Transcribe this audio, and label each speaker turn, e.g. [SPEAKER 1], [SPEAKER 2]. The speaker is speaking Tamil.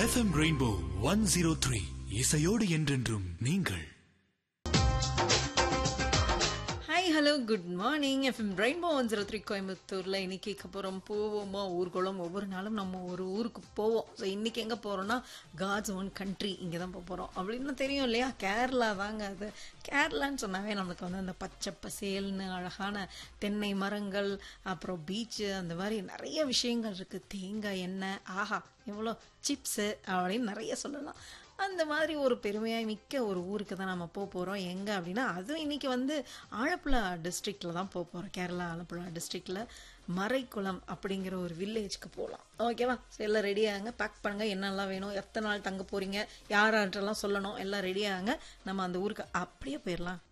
[SPEAKER 1] FM rainbow one zero three இசையோடு என்றென்றும் நீங்கள்
[SPEAKER 2] hi hello good morning FM rainbow one zero three கோயம்புத்தூரில் இன்னைக்கு கேட்க போகிறோம் போவோமா ஊர்வலம் ஒவ்வொரு நாளும் நம்ம ஒரு ஊருக்கு போவோம் ஸோ இன்னைக்கு எங்கே போகிறோம்னா காட்ஸ் ஓன் கண்ட்ரி இங்கே தான் போக போகிறோம் அப்படின்னு தெரியும் இல்லையா கேரளா தாங்க அது கேரளான்னு சொன்னாவே நம்மளுக்கு வந்து அந்த பச்சை பசேல்னு அழகான தென்னை மரங்கள் அப்புறம் பீச்சு அந்த மாதிரி நிறைய விஷயங்கள் இருக்குது தேங்காய் எண்ணெய் ஆஹா எவ்வளோ சிப்ஸு அப்படின்னு நிறைய சொல்லலாம் அந்த மாதிரி ஒரு பெருமையாக மிக்க ஒரு ஊருக்கு தான் நம்ம போக போகிறோம் எங்கே அப்படின்னா அதுவும் இன்னைக்கு வந்து ஆலப்புழா டிஸ்ட்ரிக்டில் தான் போக போகிறோம் கேரளா ஆலப்புழா டிஸ்ட்ரிக்டில் மறைக்குளம் அப்படிங்கிற ஒரு வில்லேஜ்க்கு போகலாம் ஓகேவா ஸோ எல்லாம் ரெடி ஆகுங்க பேக் பண்ணுங்க என்னெல்லாம் வேணும் எத்தனை நாள் தங்க போகிறீங்க யாராட்டெல்லாம் சொல்லணும் எல்லாம் ரெடி ஆகுங்க நம்ம அந்த ஊருக்கு அப்படியே போயிடலாம்